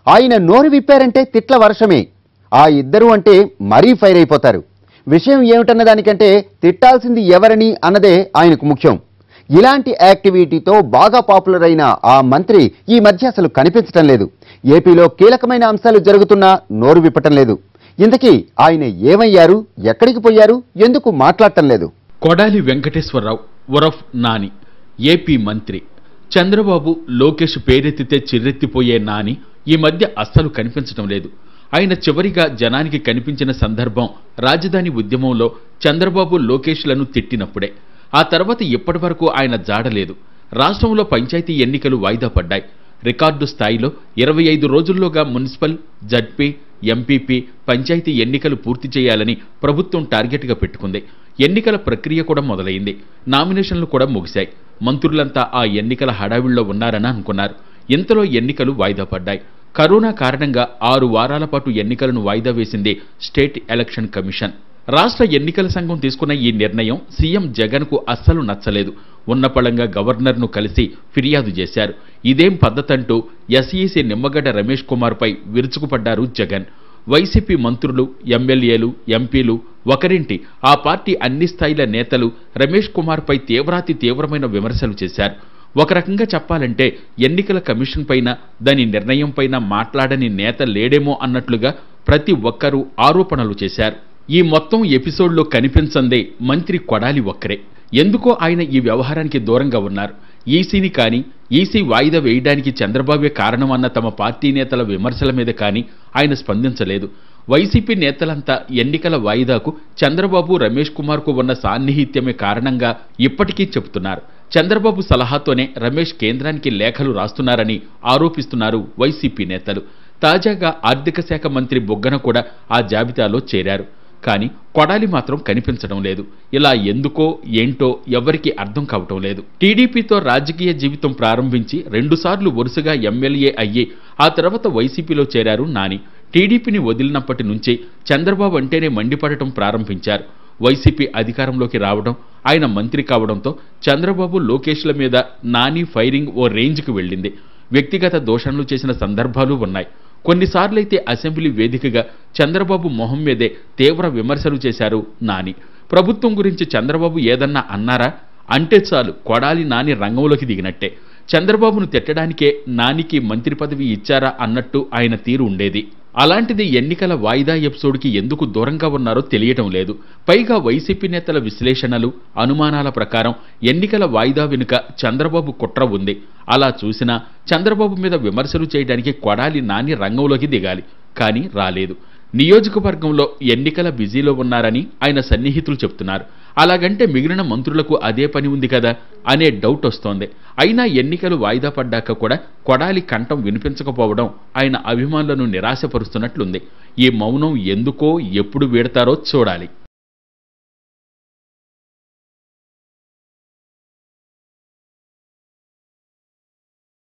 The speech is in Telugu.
ఆయన నోరు విప్పారంటే తిట్ల వర్షమే ఆ ఇద్దరు అంటే మరీ ఫైర్ అయిపోతారు విషయం ఏమిటన్న దానికంటే తిట్టాల్సింది ఎవరని అన్నదే ఆయనకు ముఖ్యం ఇలాంటి యాక్టివిటీతో బాగా పాపులర్ అయిన ఆ మంత్రి ఈ మధ్య అసలు కనిపించటం లేదు ఏపీలో కీలకమైన అంశాలు జరుగుతున్నా నోరు విప్పటం లేదు ఇంతకీ ఆయన ఏమయ్యారు ఎక్కడికి పోయారు ఎందుకు మాట్లాడటం లేదు కొడాలి వెంకటేశ్వరరావు ఉరఫ్ నాని ఏపీ మంత్రి చంద్రబాబు లోకేష్ పేరెత్తితే చిర్రెత్తిపోయే నాని ఈ మధ్య అస్సలు కనిపించడం లేదు ఆయన చివరిగా జనానికి కనిపించిన సందర్భం రాజధాని ఉద్యమంలో చంద్రబాబు లోకేష్లను తిట్టినప్పుడే ఆ తర్వాత ఇప్పటి వరకు ఆయన జాడలేదు రాష్ట్రంలో పంచాయతీ ఎన్నికలు వాయిదా పడ్డాయి రికార్డు స్థాయిలో ఇరవై ఐదు రోజుల్లోగా మున్సిపల్ జడ్పీ ఎంపీపీ పంచాయతీ ఎన్నికలు పూర్తి చేయాలని ప్రభుత్వం టార్గెట్గా పెట్టుకుంది ఎన్నికల ప్రక్రియ కూడా మొదలైంది నామినేషన్లు కూడా ముగిశాయి మంత్రులంతా ఆ ఎన్నికల హడావిడిలో ఉన్నారని అనుకున్నారు ఇంతలో ఎన్నికలు వాయిదా పడ్డాయి కరోనా కారణంగా ఆరు వారాల పాటు ఎన్నికలను వాయిదా వేసింది స్టేట్ ఎలక్షన్ కమిషన్ రాష్ట్ర ఎన్నికల సంఘం తీసుకున్న ఈ నిర్ణయం సీఎం జగన్కు అస్సలు నచ్చలేదు ఉన్నపళంగా గవర్నర్ను కలిసి ఫిర్యాదు చేశారు ఇదేం పద్ధతంటూ ఎస్ఈసీ నిమ్మగడ్డ రమేష్ కుమార్పై విరుచుకుపడ్డారు జగన్ వైసీపీ మంత్రులు ఎమ్మెల్యేలు ఎంపీలు ఒకరింటి ఆ పార్టీ అన్ని స్థాయిల నేతలు రమేష్ కుమార్పై తీవ్రాతి తీవ్రమైన విమర్శలు చేశారు ఒక రకంగా చెప్పాలంటే ఎన్నికల కమిషన్ పైన దాని నిర్ణయం పైన మాట్లాడని నేత లేడేమో అన్నట్లుగా ప్రతి ఒక్కరూ ఆరోపణలు చేశారు ఈ మొత్తం ఎపిసోడ్లో కనిపించందే మంత్రి కొడాలి ఒక్కరే ఎందుకో ఆయన ఈ వ్యవహారానికి దూరంగా ఉన్నారు ఈసీని కానీ ఈసీ వాయిదా వేయడానికి చంద్రబాబే కారణమన్న తమ పార్టీ నేతల విమర్శల మీద కానీ ఆయన స్పందించలేదు వైసీపీ నేతలంతా ఎన్నికల వాయిదాకు చంద్రబాబు రమేష్ కుమార్కు ఉన్న సాన్నిహిత్యమే కారణంగా ఇప్పటికీ చెబుతున్నారు చంద్రబాబు సలహాతోనే రమేష్ కేంద్రానికి లేఖలు రాస్తున్నారని ఆరోపిస్తున్నారు వైసీపీ నేతలు తాజాగా ఆర్థిక శాఖ మంత్రి బొగ్గన కూడా ఆ జాబితాలో చేరారు కానీ కొడాలి మాత్రం కనిపించడం లేదు ఇలా ఎందుకో ఏంటో ఎవరికీ అర్థం కావటం లేదు టీడీపీతో రాజకీయ జీవితం ప్రారంభించి రెండుసార్లు వరుసగా ఎమ్మెల్యే అయ్యి ఆ తర్వాత వైసీపీలో చేరారు నాని టీడీపీని వదిలినప్పటి నుంచి చంద్రబాబు అంటేనే మండిపడటం ప్రారంభించారు వైసీపీ అధికారంలోకి రావడం ఆయన మంత్రి కావడంతో చంద్రబాబు లోకేష్ల మీద నాని ఫైరింగ్ ఓ రేంజ్కి వెళ్ళింది వ్యక్తిగత దోషణలు చేసిన సందర్భాలు ఉన్నాయి కొన్నిసార్లైతే అసెంబ్లీ వేదికగా చంద్రబాబు మొహం మీదే తీవ్ర విమర్శలు చేశారు నాని ప్రభుత్వం గురించి చంద్రబాబు ఏదన్నా అన్నారా అంటే చాలు కొడాలి నాని రంగంలోకి దిగినట్టే చంద్రబాబును తిట్టడానికే నానికి మంత్రి పదవి ఇచ్చారా అన్నట్టు ఆయన తీరు ఉండేది అలాంటిది ఎన్నికల వాయిదా ఎపిసోడ్కి ఎందుకు దూరంగా ఉన్నారో తెలియటం లేదు పైగా వైసీపీ నేతల విశ్లేషణలు అనుమానాల ప్రకారం ఎన్నికల వాయిదా వెనుక చంద్రబాబు కుట్ర ఉంది అలా చూసినా చంద్రబాబు మీద విమర్శలు చేయడానికి కొడాలి నాని రంగంలోకి దిగాలి కానీ రాలేదు నియోజకవర్గంలో ఎన్నికల బిజీలో ఉన్నారని ఆయన సన్నిహితులు చెప్తున్నారు అలాగంటే మిగిలిన మంత్రులకు అదే పని ఉంది కదా అనే డౌట్ వస్తోంది అయినా ఎన్నికలు వాయిదా పడ్డాక కూడా కొడాలి కంఠం వినిపించకపోవడం ఆయన అభిమానులను నిరాశపరుస్తున్నట్లుంది ఈ మౌనం ఎందుకో ఎప్పుడు వీడతారో చూడాలి